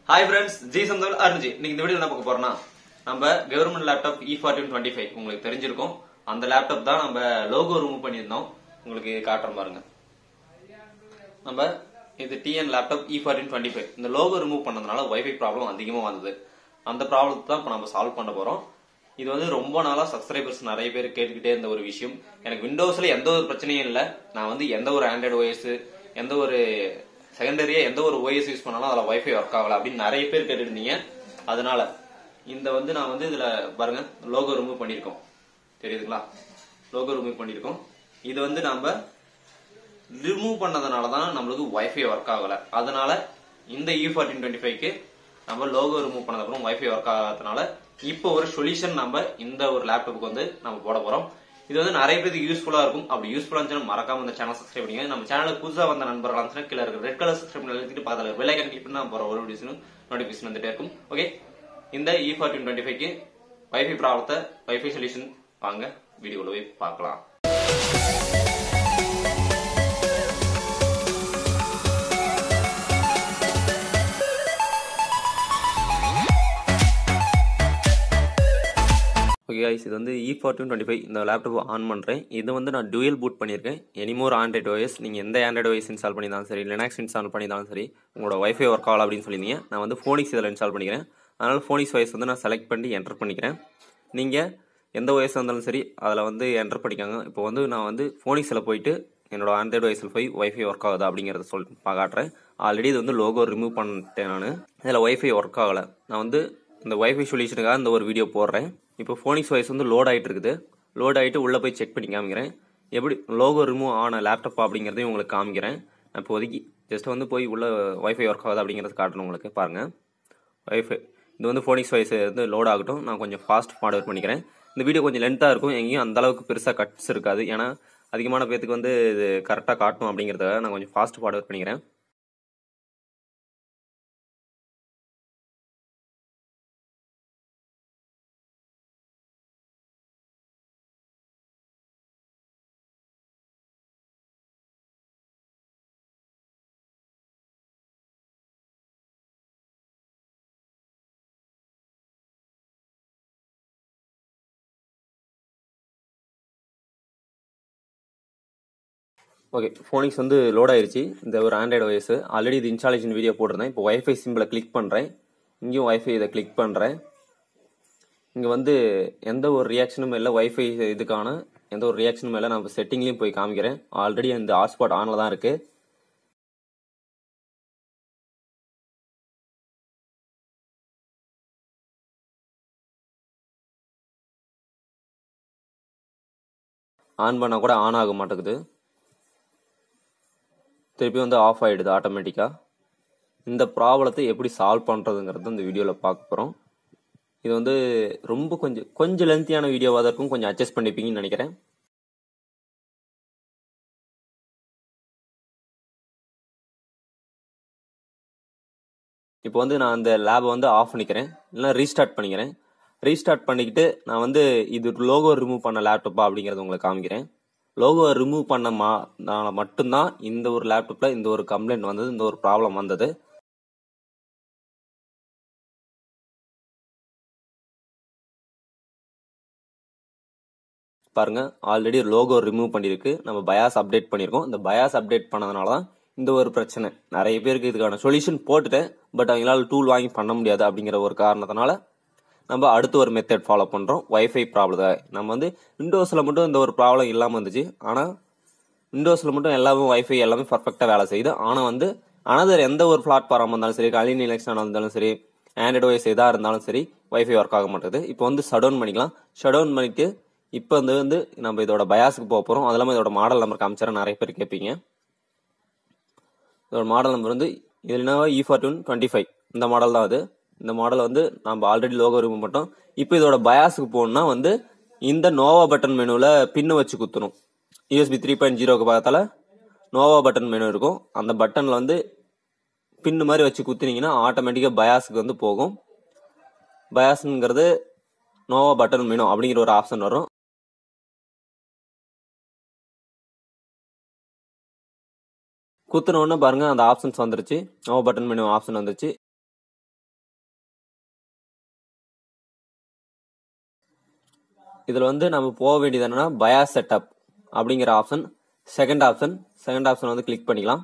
hi friends ஜி சந்தோல் அருண்ஜி நீங்க இந்த வீடியோ என்ன பார்க்க போறோம்னா நம்ம government laptop E forty one twenty five உங்களுக்கு தெரிஞ்சிருக்கும் அந்த லேப்டாப் தான் நம்ம லோகோ ரிமூவ் பண்ணியிருந்தோம் உங்களுக்கு காட்டுறேன் பாருங்க நம்ம இது TN laptop E forty one twenty five இந்த லோகோ ரிமூவ் பண்ணதுனால வைஃபை ப்ராப்ளம் அதிகமாக வந்தது அந்த ப்ராப்ளத்தை தான் இப்போ நம்ம சால்வ் பண்ண போறோம் இது வந்து ரொம்ப நாளா சப்ஸ்கிரைபர்ஸ் நிறைய பேர் கேட்டுக்கிட்டே இருந்த ஒரு விஷயம் எனக்கு விண்டோஸ்ல எந்த ஒரு பிரச்சனையும் இல்லை நான் வந்து எந்த ஒரு ஆண்ட்ராய்டு ஓஎஸ் எந்த ஒரு செகண்டரியா எந்த ஒரு ஓஎஸ் யூஸ் பண்ணாலும் அதில் வைஃபை ஒர்க் ஆகல அப்படின்னு நிறைய பேர் கேட்டுருந்தீங்க அதனால இந்த வந்து நான் வந்து இதுல பாருங்க லோகோ ரிமூவ் பண்ணியிருக்கோம் தெரியுதுங்களா லோகோ ரிமூவ் பண்ணியிருக்கோம் இது வந்து நம்ம ரிமூவ் பண்ணதுனால தான் நம்மளுக்கு வைஃபை ஒர்க் ஆகல அதனால இந்த இ ஃபார்ட்டின் டுவெண்ட்டி ஃபைவ்க்கு நம்ம லோகோ ரிமூவ் பண்ணதுக்கப்புறம் வைஃபை ஒர்க் ஆகாததுனால இப்போ ஒரு சொல்யூஷன் நம்ம இந்த ஒரு லேப்டாப்புக்கு வந்து நம்ம போட போறோம் இது வந்து நிறைய பேருக்கு யூஸ்ஃபுல்லா இருக்கும் அப்படி யூஸ்ஃபுல்லா இருந்துச்சுன்னா மறக்காம இந்த சேனல் சப்ஸ்கிரைப் பண்ணுங்க நம்ம சேனலுக்கு புதுசா வந்த நண்பர்கள் இருந்துச்சுன்னா கீழே இருக்க ரெட் கலர் சப்ஸ்கிரைப் பண்ணி எழுதிட்டு பக்கத்துல பெல் ஐக்கன் கிளிக் பண்ணா போற ஒரு வீடியோஸ் நோட்டிபிகேஷன் வந்துட்டே இருக்கும் ஓகே இந்த இ ஃபார்ட்டின் டுவெண்ட்டி ஃபைவ்க்கு வைஃபை ப்ராப்ளத்தை வைஃபை சொல்யூஷன் வாங்க வீடியோவில் போய் பார்க்கலாம் ஓகே guys இது வந்து இ ஃபார்ட்டின் டுவெண்ட்டி ஃபைவ் இந்த லேப்டாப் ஆன் பண்ணுறேன் இது வந்து நான் டூயல் பூட் பண்ணியிருக்கேன் எனிமோர் ஆண்ட்ராய்டு ஓஎஸ் நீங்கள் எந்த ஆண்ட்ராய்டு ஓஎஸ் இன்ஸ்டால் பண்ணியிருந்தாலும் சரி லினாக்ஸ் இன்ஸ்டால் பண்ணியிருந்தாலும் சரி உங்களோட வைஃபை ஒர்க் ஆகல அப்படின்னு சொல்லியிருந்தீங்க நான் வந்து ஃபோனிக்ஸ் இதில் இன்ஸ்டால் பண்ணிக்கிறேன் அதனால் ஃபோனிக்ஸ் ஓஎஸ் வந்து நான் செலக்ட் பண்ணி என்டர் பண்ணிக்கிறேன் நீங்கள் எந்த ஓஎஸ் இருந்தாலும் சரி அதில் வந்து என்டர் பண்ணிக்காங்க இப்போ வந்து நான் வந்து ஃபோனிக்ஸில் போயிட்டு என்னோட ஆண்ட்ராய்டு ஓஎஸில் போய் வைஃபை ஒர்க் ஆகுதா அப்படிங்கிறத சொல் காட்டுறேன் ஆல்ரெடி இது வந்து லோகோ ரிமூவ் பண்ணிட்டேன் நான் இதில் வைஃபை ஒர்க் ஆகலை நான் வந்து இந்த வைஃபை சொல்யூஷனுக்காக இந்த ஒரு வீடியோ போடுறேன் இப்போ ஃபோனிக்ஸ் வாய்ஸ் வந்து லோட் ஆகிட்டு இருக்குது லோட் ஆகிட்டு உள்ளே போய் செக் பண்ணி காமிக்கிறேன் எப்படி லோகோ ரிமூவ் ஆன லேப்டாப் அப்படிங்கிறதையும் உங்களுக்கு காமிக்கிறேன் நான் இப்போதைக்கு ஜஸ்ட் வந்து போய் உள்ள வைஃபை ஒர்க் ஆகுது அப்படிங்கிறது காட்டணும் உங்களுக்கு பாருங்கள் வைஃபை இது வந்து ஃபோனிக்ஸ் வாய்ஸ் வந்து லோட் ஆகட்டும் நான் கொஞ்சம் ஃபாஸ்ட் ஃபார்வர்ட் பண்ணிக்கிறேன் இந்த வீடியோ கொஞ்சம் லென்த்தாக இருக்கும் எங்கேயும் அந்த அளவுக்கு பெருசாக கட்ஸ் இருக்காது ஏன்னா அதிகமான பேத்துக்கு வந்து இது கரெக்டாக காட்டணும் அப்படிங்கிறதுக்காக நான் கொஞ்சம் ஃபாஸ்ட் ஃபார்வர்ட் பண்ணிக்கிறேன் ஓகே ஃபோனிக்ஸ் வந்து லோட் ஆயிருச்சு இந்த ஒரு ஆண்ட்ராய்டு ஓஎஸ் ஆல்ரெடி இது இன்ஸ்டாலேஷன் வீடியோ போட்டிருந்தேன் இப்போ வைஃபை சிம்பிளை கிளிக் பண்ணுறேன் இங்கேயும் வைஃபை இதை கிளிக் பண்ணுறேன் இங்கே வந்து எந்த ஒரு ரியாக்ஷனும் இல்லை வைஃபை இதுக்கான எந்த ஒரு ரியாக்ஷனும் இல்லை நான் இப்போ செட்டிங்லேயும் போய் காமிக்கிறேன் ஆல்ரெடி அந்த ஹாட்ஸ்பாட் ஆனில் தான் இருக்குது ஆன் பண்ணால் கூட ஆன் ஆக மாட்டேங்குது திருப்பி வந்து ஆஃப் ஆகிடுது ஆட்டோமேட்டிக்காக இந்த ப்ராப்ளத்தை எப்படி சால்வ் பண்ணுறதுங்கிறது இந்த வீடியோவில் பார்க்க போகிறோம் இது வந்து ரொம்ப கொஞ்சம் கொஞ்சம் லென்த்தியான வீடியோவாக தான் இருக்கும் கொஞ்சம் அட்ஜஸ்ட் பண்ணிப்பீங்கன்னு நினைக்கிறேன் இப்போ வந்து நான் அந்த லேபை வந்து ஆஃப் பண்ணிக்கிறேன் இல்லைனா ரீஸ்டார்ட் பண்ணிக்கிறேன் ரீஸ்டார்ட் பண்ணிக்கிட்டு நான் வந்து இது லோகோ ரிமூவ் பண்ண லேப்டாப்பா அப்படிங்கிறத உங்களுக்கு காமிக்கிறேன் லோகோ ரிமூவ் பண்ண மா மட்டும்தான் இந்த ஒரு லேப்டாப்பில் இந்த ஒரு கம்ப்ளைண்ட் வந்தது இந்த ஒரு ப்ராப்ளம் வந்தது பாருங்க ஆல்ரெடி லோகோ ரிமூவ் பண்ணியிருக்கு நம்ம பயாஸ் அப்டேட் பண்ணியிருக்கோம் இந்த பயாஸ் அப்டேட் பண்ணதுனால தான் இந்த ஒரு பிரச்சனை நிறைய பேருக்கு இதுக்கான சொல்யூஷன் போட்டுட்டேன் பட் அவங்களால டூல் வாங்கி பண்ண முடியாது அப்படிங்கிற ஒரு காரணத்தினால நம்ம அடுத்து ஒரு மெத்தட் ஃபாலோ பண்ணுறோம் வைஃபை ப்ராப்ளத்தை நம்ம வந்து விண்டோஸில் மட்டும் இந்த ஒரு ப்ராப்ளம் இல்லாமல் இருந்துச்சு ஆனால் விண்டோஸில் மட்டும் எல்லாமே வைஃபை எல்லாமே பர்ஃபெக்டாக வேலை செய்யுது ஆனால் வந்து அனதர் எந்த ஒரு பிளாட்ஃபார்மாக இருந்தாலும் சரி கலினி எலெக்ஷனாக இருந்தாலும் சரி ஆண்ட்ராய்டு ஓஎஸ் எதாக இருந்தாலும் சரி வைஃபை ஒர்க் ஆக மாட்டேது இப்போ வந்து ஷட் டவுன் பண்ணிக்கலாம் ஷட் டவுன் பண்ணிட்டு இப்போ வந்து வந்து நம்ம இதோட பயாஸுக்கு போக போகிறோம் அது இல்லாமல் இதோட மாடல் நம்பர் காமிச்சார நிறைய பேர் கேட்பீங்க இதோட மாடல் நம்பர் வந்து இதுனா இ ஃபார்ட்டூன் டுவெண்ட்டி ஃபைவ் இந்த மாடல் தான் அது இந்த மாடல் வந்து நம்ம ஆல்ரெடி லோகோ ரிமூவ் பண்ணிட்டோம் இப்போ இதோட பயாஸுக்கு போகணும்னா வந்து இந்த நோவா பட்டன் மெனுவில் பின்னு வச்சு குத்தணும் யூஎஸ்பி த்ரீ பாயிண்ட் ஜீரோக்கு பக்கத்தில் நோவா பட்டன் மெனு இருக்கும் அந்த பட்டனில் வந்து பின்னு மாதிரி வச்சு குத்துனீங்கன்னா ஆட்டோமேட்டிக்காக பயாஸுக்கு வந்து போகும் பயாஸுங்கிறது நோவா பட்டன் மெனு அப்படிங்கிற ஒரு ஆப்ஷன் வரும் குத்துன உடனே பாருங்க அந்த ஆப்ஷன்ஸ் வந்துருச்சு நோ பட்டன் மெனு ஆப்ஷன் வந்துருச்சு இதுல வந்து நம்ம போக வேண்டியது என்னன்னா பயாஸ் செட்டப் அப்படிங்கிற option second option second option வந்து கிளிக் பண்ணிக்கலாம்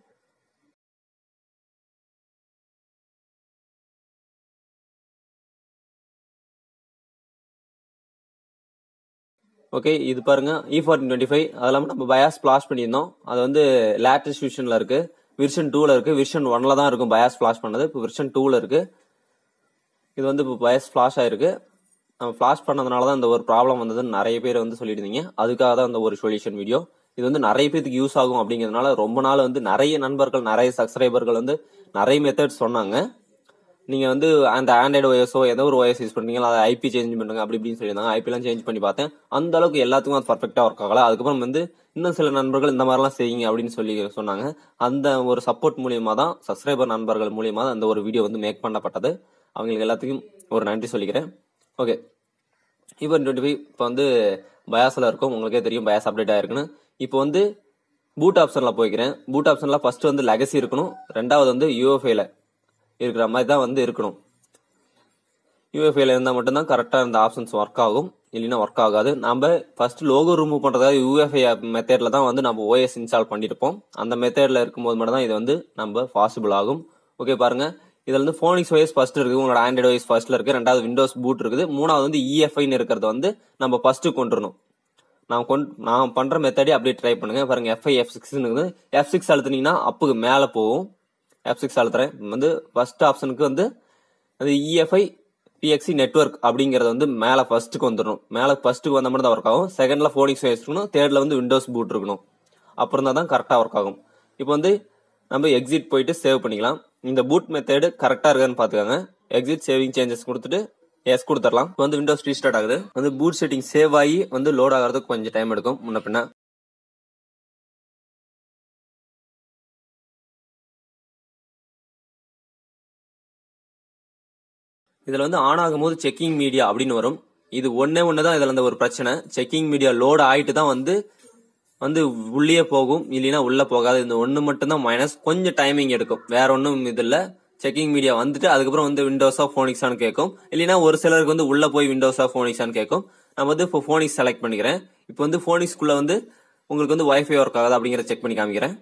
ஓகே இது பாருங்க இ ஃபார்ட்டின் டுவெண்ட்டி ஃபைவ் அது இல்லாமல் நம்ம பயாஸ் ஃபிளாஷ் பண்ணியிருந்தோம் அது வந்து லேட்டஸ்ட் விஷனில் இருக்கு விர்ஷன் டூவில் இருக்கு விர்ஷன் ஒன்ல தான் இருக்கும் பயாஸ் ஃபிளாஷ் பண்ணது இப்போ விர்ஷன் டூவில் இருக்கு இது வந்து இப்போ பயாஸ் ஃபிளாஷ் ஆயிருக்கு நம்ம ஃபிளாஷ் பண்ணதுனால தான் இந்த ஒரு ப்ராப்ளம் வந்ததுன்னு நிறைய பேர் வந்து சொல்லியிருந்தீங்க அதுக்காக தான் இந்த ஒரு சொல்யூஷன் வீடியோ இது வந்து நிறைய பேருக்கு யூஸ் ஆகும் அப்படிங்கிறதுனால ரொம்ப நாள் வந்து நிறைய நண்பர்கள் நிறைய சப்ஸ்கிரைபர்கள் வந்து நிறைய மெத்தட் சொன்னாங்க நீங்க வந்து அந்த ஆண்ட்ராய்டு ஓஎஸோ ஏதோ ஒரு ஓஎஸ் யூஸ் பண்ணீங்களா அதை ஐபி சேஞ்ச் பண்ணுங்க அப்படி இப்படின்னு சொல்லியிருந்தாங்க ஐபி எல்லாம் சேஞ்ச் பண்ணி பார்த்தேன் அந்த அளவுக்கு எல்லாத்துக்கும் அது பர்ஃபெக்டா ஒர்க் ஆகல அதுக்கப்புறம் வந்து இன்னும் சில நண்பர்கள் இந்த மாதிரிலாம் செய்யுங்க அப்படின்னு சொல்லி சொன்னாங்க அந்த ஒரு சப்போர்ட் மூலியமா தான் சப்ஸ்கிரைபர் நண்பர்கள் மூலியமா தான் அந்த ஒரு வீடியோ வந்து மேக் பண்ணப்பட்டது அவங்களுக்கு எல்லாத்துக்கும் ஒரு நன்றி சொல்லிக்கிறேன் ஓகே இப்போ டுவெண்ட்டி ஃபைவ் இப்போ வந்து பயாஸில் இருக்கும் உங்களுக்கே தெரியும் பயாஸ் அப்டேட் ஆயிருக்குன்னு இப்போ வந்து பூட் ஆப்ஷனில் போய்க்கிறேன் பூட் ஆப்ஷனில் ஃபர்ஸ்ட் வந்து லெகசி இருக்கணும் ரெண்டாவது வந்து யூஎஃப்ஏல இருக்கிற மாதிரி தான் வந்து இருக்கணும் யூஎஃப்ஏல இருந்தால் மட்டும்தான் கரெக்டாக இந்த ஆப்ஷன்ஸ் ஒர்க் ஆகும் இல்லைன்னா ஒர்க் ஆகாது நம்ம ஃபர்ஸ்ட் லோகோ ரிமூவ் பண்ணுறதா யூஎஃப்ஏ மெத்தேடில் தான் வந்து நம்ம ஓஎஸ் இன்ஸ்டால் பண்ணியிருப்போம் அந்த மெத்தேடில் இருக்கும்போது மட்டும் தான் இது வந்து நம்ம பாசிபிள் ஆகும் ஓகே பாருங்க இதுல வந்து ஃபோனிக்ஸ் OS ஃபர்ஸ்ட் இருக்கு உங்களோட ஆண்ட்ராய்டு OS ஃபர்ஸ்ட்ல இருக்கு ரெண்டாவது விண்டோஸ் பூட் இருக்குது மூணாவது வந்து இஎஃப்ஐன்னு இருக்கிறது வந்து நம்ம ஃபர்ஸ்ட் கொண்டுறணும் நான் கொண்டு நான் பண்ற மெத்தடே அப்படியே ட்ரை பண்ணுங்க பாருங்க எஃப்ஐ எஃப் சிக்ஸ் இருக்குது எஃப் சிக்ஸ் அழுத்துனீங்கன்னா அப்புக்கு மேல போகும் எஃப் சிக்ஸ் அழுத்துறேன் வந்து ஃபர்ஸ்ட் ஆப்ஷனுக்கு வந்து அது இஎஃப்ஐ பிஎக்சி நெட்ஒர்க் அப்படிங்கறது வந்து மேல ஃபர்ஸ்ட்டுக்கு வந்துடணும் மேல ஃபர்ஸ்ட்டுக்கு வந்த மட்டும் தான் ஒர்க் ஆகும் செகண்ட்ல ஃபோனிக்ஸ் OS இருக்கணும் தேர்ட்ல வந்து விண்டோஸ் பூட் இருக்கணும் அப்புறம் தான் தான் கரெக்டா ஒர்க் ஆகும் இப்போ வந்து நம்ம எக்ஸிட் போயிட்டு சேவ் பண்ணிக்கலாம் இந்த பூட் மெத்தேடு கரெக்டா இருக்கான்னு பாத்துக்கோங்க எக்ஸிட் சேவிங் சேஞ்சஸ் கொடுத்துட்டு எஸ் கொடுத்துடலாம் இப்போ வந்து விண்டோஸ் ரீஸ்டார்ட் ஆகுது வந்து பூட் செட்டிங் சேவ் ஆகி வந்து லோட் ஆகிறதுக்கு கொஞ்சம் டைம் எடுக்கும் முன்ன பின்ன இதுல வந்து ஆன் ஆகும்போது செக்கிங் மீடியா அப்படின்னு வரும் இது ஒன்னே ஒன்று தான் இதுல இந்த ஒரு பிரச்சனை செக்கிங் மீடியா லோட் ஆயிட்டு தான் வந்து வந்து உள்ளே போகும் இல்லைன்னா உள்ள போகாது இந்த ஒன்று மட்டும் தான் மைனஸ் கொஞ்சம் டைமிங் எடுக்கும் வேற ஒன்றும் இது இல்ல செக்கிங் மீடியா வந்துட்டு அதுக்கப்புறம் வந்து விண்டோஸா ஃபோனிக்ஸான்னு கேட்கும் இல்லைன்னா ஒரு சிலருக்கு வந்து உள்ள போய் விண்டோஸா ஃபோனிக்ஸான்னு கேட்கும் நான் வந்து இப்போ ஃபோனிக்ஸ் செலக்ட் பண்ணிக்கிறேன் இப்போ வந்து ஃபோனிக்ஸ்குள்ள வந்து உங்களுக்கு வந்து வைஃபை ஒர்க் ஆகுது அப்படிங்கிற செக் பண்ணி காமிக்கிறேன்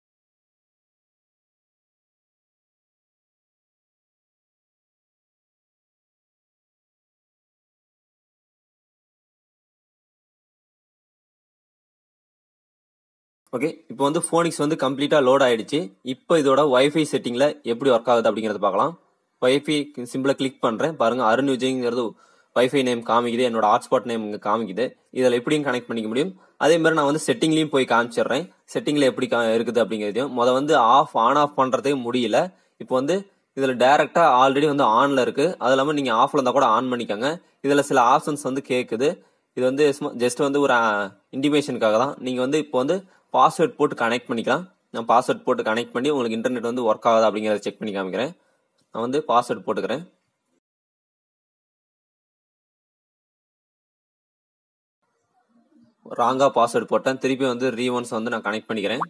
ஓகே இப்போ வந்து ஃபோனிக்ஸ் வந்து கம்ப்ளீட்டா லோட் ஆயிடுச்சு இப்போ இதோட வைஃபை செட்டிங்ல எப்படி ஒர்க் ஆகுது அப்படிங்கறத பார்க்கலாம் வைஃபை சிம்பிளா கிளிக் பண்றேன் பாருங்க அருண் விஜய்ங்கிறது வைஃபை நேம் காமிக்குது என்னோட ஹாட்ஸ்பாட் நேம் இங்க காமிக்குது இதில் எப்படியும் கனெக்ட் பண்ணிக்க முடியும் அதே மாதிரி நான் வந்து செட்டிங்லயும் போய் காமிச்சிடுறேன் செட்டிங்ல எப்படி கா- இருக்குது அப்படிங்கிறதையும் முத வந்து ஆஃப் ஆன் ஆஃப் பண்றதே முடியல இப்போ வந்து இதுல டைரக்டா ஆல்ரெடி வந்து ஆன்ல இருக்கு அது இல்லாம நீங்க ஆஃப்ல இருந்தா கூட ஆன் பண்ணிக்கோங்க இதுல சில ஆப்ஷன்ஸ் வந்து கேக்குது இது வந்து ஜஸ்ட் வந்து ஒரு இன்டிமேஷனுக்காக தான் நீங்க வந்து இப்போ வந்து பாஸ்வேர்ட் போட்டு கனெக்ட் பண்ணிக்கலாம் நான் பாஸ்வேர்ட் போட்டு கனெக்ட் பண்ணி உங்களுக்கு இன்டர்நெட் வந்து ஒர்க் ஆகுதா அப்படிங்கறத செக் பண்ணி காமிக்கிறேன் நான் வந்து பாஸ்வேர்ட் போட்டுக்கிறேன் ராங்கா பாஸ்வேர்ட் போட்டேன் திருப்பி வந்து ரீஒன்ஸ் வந்து நான் கனெக்ட் பண்ணிக்கிறேன்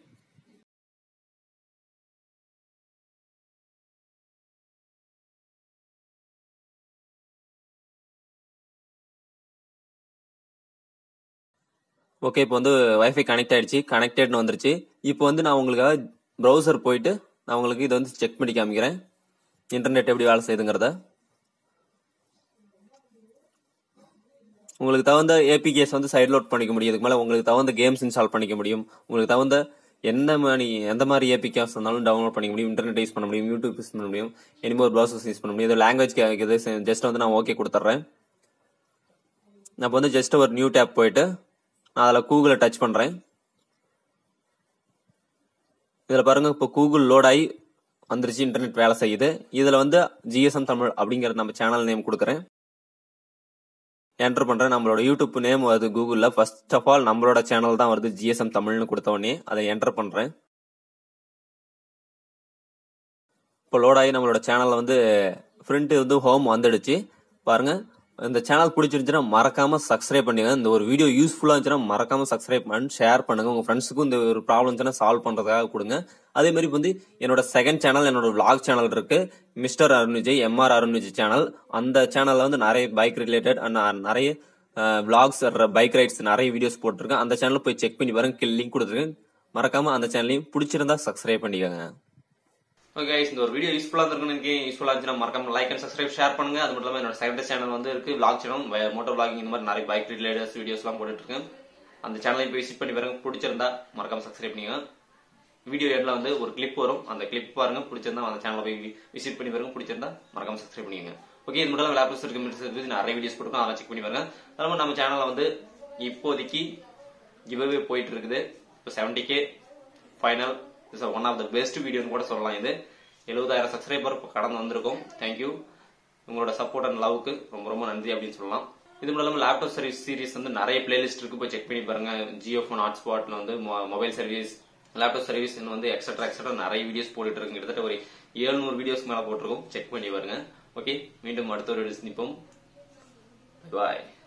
ஓகே இப்போ வந்து வைஃபை கனெக்ட் ஆயிடுச்சு கனெக்டட்னு வந்துருச்சு இப்போ வந்து நான் உங்களுக்காக ப்ரௌசர் போயிட்டு நான் உங்களுக்கு இதை வந்து செக் பண்ணி காமிக்கிறேன் இன்டர்நெட் எப்படி வேலை செய்யுதுங்கிறத உங்களுக்கு தகுந்த ஏபிகேஸ் வந்து சைட் லோட் பண்ணிக்க முடியும் இதுக்கு மேல உங்களுக்கு தகுந்த கேம்ஸ் இன்ஸ்டால் பண்ணிக்க முடியும் உங்களுக்கு தகுந்த எந்த மாதிரி எந்த மாதிரி ஏபிகேஸ் இருந்தாலும் டவுன்லோட் பண்ணிக்க முடியும் இன்டர்நெட் யூஸ் பண்ண முடியும் யூடியூப் யூஸ் பண்ண முடியும் எனிமோர் ப்ரௌசர்ஸ் யூஸ் பண்ண முடியும் இது லாங்குவேஜ் கேட்குது ஜஸ்ட் வந்து நான் ஓகே கொடுத்துட்றேன் நான் இப்போ வந்து ஜஸ்ட் ஒரு நியூ டேப் போயிட்டு நான் அதில் கூகுளை டச் பண்ணுறேன் இதில் பாருங்க இப்போ கூகுள் லோட் ஆகி வந்துருச்சு இன்டர்நெட் வேலை செய்யுது இதில் வந்து ஜிஎஸ்எம் தமிழ் அப்படிங்கிற நம்ம சேனல் நேம் கொடுக்குறேன் என்டர் பண்றேன் நம்மளோட யூடியூப் நேம் வருது கூகுள்ல ஃபர்ஸ்ட் ஆஃப் ஆல் நம்மளோட சேனல் தான் வருது ஜிஎஸ்எம் தமிழ்னு கொடுத்த உடனே அதை என்டர் பண்றேன் இப்போ லோட் ஆகி நம்மளோட சேனல்ல வந்து ஃப்ரண்ட் வந்து ஹோம் வந்துடுச்சு பாருங்க இந்த சேனல் பிடிச்சிருந்துச்சுன்னா மறக்காம சப்ஸ்கிரைப் பண்ணுங்க இந்த ஒரு வீடியோ யூஸ்ஃபுல்லா இருந்துச்சுன்னா மறக்காம சப்ஸ்கிரைப் பண்ணி ஷேர் பண்ணுங்க உங்க ஃப்ரெண்ட்ஸுக்கும் இந்த ஒரு ப்ராப்ளம் இருந்துச்சுன்னா சால்வ் பண்றதுக்காக கொடுங்க அதே மாதிரி வந்து என்னோட செகண்ட் சேனல் என்னோட vlog சேனல் இருக்கு mister Arun Vijay MR Arun Vijay channel அந்த சேனல்ல வந்து நிறைய பைக் ரிலேட்டட் அண்ட் நிறைய விளாக்ஸ் பைக் ரைட்ஸ் நிறைய வீடியோஸ் போட்டிருக்கேன் அந்த சேனல் போய் செக் பண்ணி பாருங்க கீழே லிங்க் கொடுத்துருக்கேன் மறக்காம அந்த சேனலையும் பிடிச்சிருந்தா சப்ஸ்கிரைப் பண்ணிக்கோங்க ஓகே இந்த ஒரு வீடியோ யூஸ்ஃபுல்லா இருக்குன்னு எனக்கு யூஸ்ஃபுல்லா இருந்துச்சுன்னா மறக்காம லைக் அண்ட் சப்ஸ்கிரைப் ஷேர் பண்ணுங்க அது மட்டும் இல்லாம என்னோட செகண்ட் சேனல் வந்து இருக்கு vlog சேனல் மோட்டோ vlogging இந்த மாதிரி நிறைய பைக் ரிலேட்டட் வீடியோஸ் எல்லாம் போட்டுட்டு இருக்கேன் அந்த சேனலையும் போய் விசிட் பண்ணி பாருங்க பிடிச்சிருந்தா மறக்காம சப்ஸ்கிரைப் பண்ணிக்கோங்க வீடியோ எண்ட்ல வந்து ஒரு கிளிப் வரும் அந்த கிளிப் பாருங்க பிடிச்சிருந்தா அந்த சேனலை போய் விசிட் பண்ணி பாருங்க பிடிச்சிருந்தா மறக்காம சப்ஸ்கிரைப் பண்ணிக்கோங்க ஓகே இது மட்டும் லேப்டாப்ஸ் இருக்கு மிட்ஸ் இருக்கு நிறைய வீடியோஸ் போட்டுருக்கோம் அதெல்லாம் செக் பண்ணி பாருங்க அதனால நம்ம சேனல்ல வந்து இப்போதைக்கு கிவ்அவே போயிட்டு இருக்குது இப்போ seventy K final is one of the best வீடியோன்னு கூட சொல்லலாம் இது எழுபதாயிரம் சப்ஸ்கிரைபர் இப்போ கடந்து வந்திருக்கும் தேங்க்யூ உங்களோட சப்போர்ட் அண்ட் லவ்க்கு ரொம்ப ரொம்ப நன்றி அப்படின்னு சொல்லலாம் இது மட்டும் இல்லாமல் லேப்டாப் சர்வீஸ் சீரிஸ் வந்து நிறைய பிளேலிஸ்ட் இருக்கு போய் செக் பண்ணி பாருங்க ஜியோ ஃபோன் ஹாட்ஸ்பாட்ல வந்து மொபைல் சர்வீஸ் லேப்டாப் சர்வீஸ் வந்து எக்ஸட்ரா எக்ஸட்ரா நிறைய வீடியோஸ் போட்டுட்டு இருக்கு கிட்டத்தட்ட ஒரு ஏழுநூறு வீடியோஸ் மேல போட்டிருக்கோம் செக் பண்ணி பாருங்க ஓகே மீண்டும் அடுத்த ஒரு வீடியோஸ் நிற்போம் பாய்